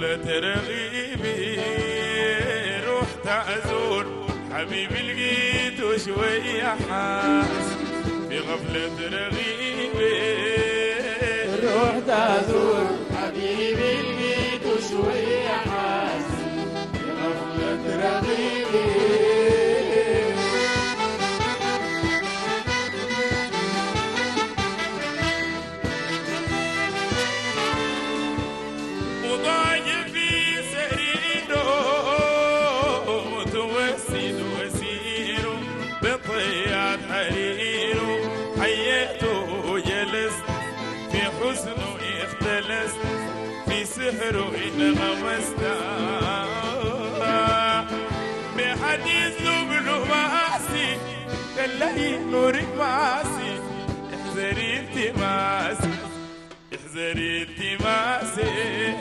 غفلة رغيبي رحت أزور حبيبي لقيته شوية حاس في غفلة رغيبي رحت ازور حبيبي لقيته شوية حاس بغفلة رغيبي وضايع في سريره متوسد وسيره بطيات حريره حييته وجلست في حسنه اختلست في سحره انغمست بحديث له ماسي قال لي نورك ماسي احذري التماسي احذري التماسي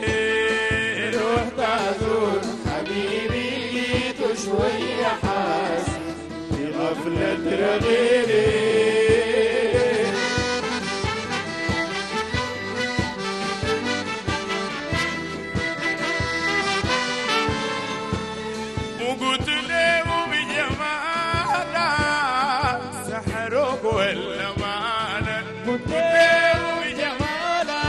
رحت ازور حبيبي لقيته شوية حاس بغفلة رغيبي وقلت له بجمالك سحروك ولا مالك قلت له بجمالك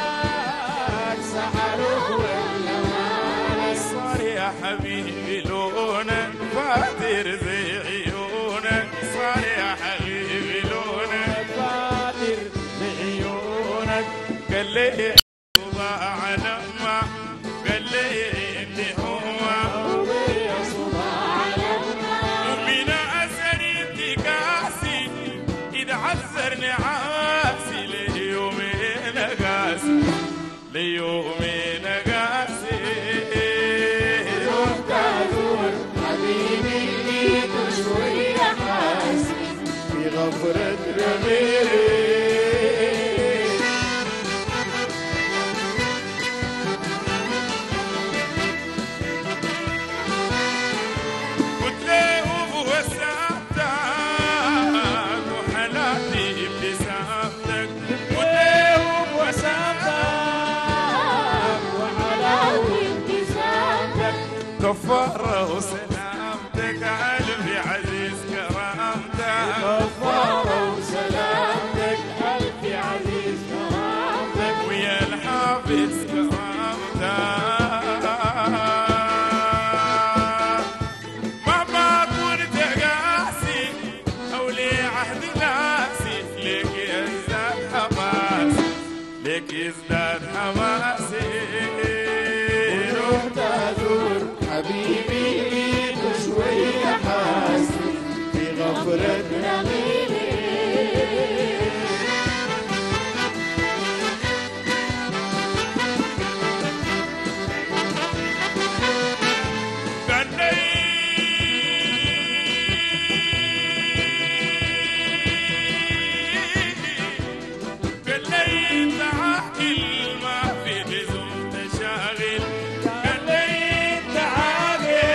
سحروك ولا مالك صار يا حبيبي لونك فاتر زي عيونك صار يا حبيبي لونك فاتر بعيونك قال لي ضاع لما قال لي اني هو وبيا صباع ومن اثر انتكاسي اذا عثرني عاسي ليومين قاسي ليومين قاسي رحت ازور حبيبي لقيته شوية حاس بغفرة رغيبي قلت له وسامتك وحلاتي ابتسامتك قلت له وسامتك وحلاوة ابتسامتك كفارة وسلامتك قلبي عزيز كرامتك غفارة وسلامتك قلبي عزيز كرامتك ويا الحافظ كرامتك مهما كنت قاسي او لي عهد ناسي لك يزداد حماسي لك يزداد حماسي رحت ازور حبيبي لقيته شوية حاس بغفرة رغيبي قال لي قال لي تعاقل ما في لزوم تشاغل قال لي تعاقل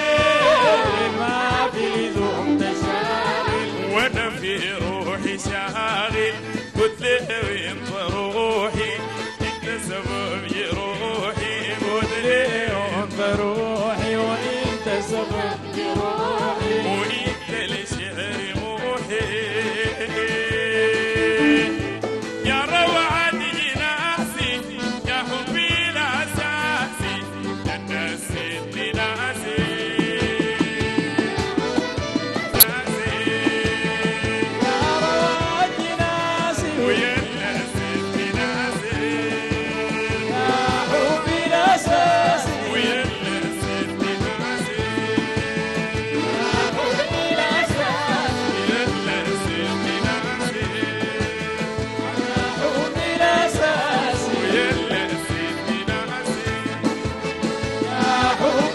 ما في لزوم تشاغل وانا في روحي شاغل قلت له انت روحي انت سبب جروحي قلت له انت روحي وانت سبب جروحي وانت لشعر موحي يا روعة جناسي يا حبي الاساسي يا الناس اللي ناسي ناسي يا رواد ناسي ويا الناس اللي ناسي يا حبي الاساسي ويا الناس اللي ناسي يا حبي الاساسي ويا الناس اللي ناسي يا حبي الاساسي ويا الناس اللي ناسي يا حبي